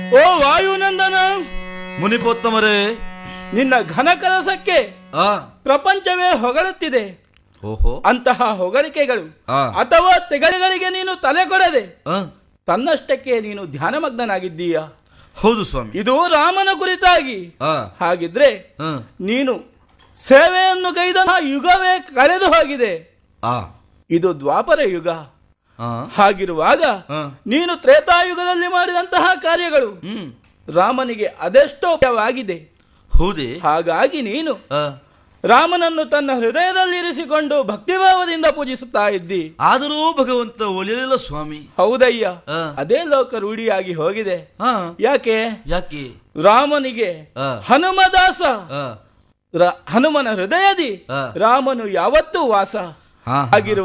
ಓ ವಾಯುನಂದನ ಮುನಿಪೋತ್ತಮರೇ ನಿನ್ನ ಘನ ಕೆಲಸಕ್ಕೆ ಆ ಪ್ರಪಂಚವೇ ಹೊಗಳುತ್ತಿದೆ ಓಹೋ ಅಂತಹ ಹೊಗಳಿಕೆಗಳು ಆ. ಅಥವಾ ತೆಗಳಿಗಳಿಗೆ ನೀನು ತಲೆ ಕೊಡದೆ ಆ, ತನ್ನಷ್ಟಕ್ಕೆ ನೀನು ಧ್ಯಾನಮಗ್ನನಾಗಿದ್ದೀಯ ಹೌದು ಸ್ವಾಮಿ ಇದು ರಾಮನ ಕುರಿತಾಗಿ ಆ ಹಾಗಿದ್ರೆ ಆ, ನೀನು ಸೇವೆಯನ್ನು ಕೈದ ಯುಗವೇ ಕಳೆದು ಹೋಗಿದೆ ಆ ಇದು ದ್ವಾಪರ ಯುಗ ಆ, ಹಾಗಿರುವಾಗ ಆ. ನೀನು ತ್ರೇತಾಯುಗದಲ್ಲಿ ಮಾಡಿದಂತಹ ಕಾರ್ಯಗಳು ಹ್ಮ್ ರಾಮನಿಗೆ ಅದೆಷ್ಟೋ ಆಗಿದೆ ಹೌದೇ ಹಾಗಾಗಿ ನೀನು ಆ, ರಾಮನನ್ನು ತನ್ನ ಹೃದಯದಲ್ಲಿ ಇರಿಸಿಕೊಂಡು ಭಕ್ತಿಭಾವದಿಂದ ಪೂಜಿಸುತ್ತಾ ಇದ್ದಿ ಆದರೂ ಭಗವಂತ ಒಲಿಯಲಿಲ್ಲ ಸ್ವಾಮಿ ಹೌದಯ್ಯ ಆ. ಅದೇ ಲೋಕ ರೂಢಿಯಾಗಿ ಹೋಗಿದೆ ಆ ಯಾಕೆ ಯಾಕೆ ರಾಮನಿಗೆ ಆ. ಹನುಮದಾಸ ಆ, ರ- ಹನುಮನ ಹೃದಯದಿ ಆ. ರಾಮನು ಯಾವತ್ತೂ ವಾಸ ಹಾ, ಹಾ, ಆಗಿರುವ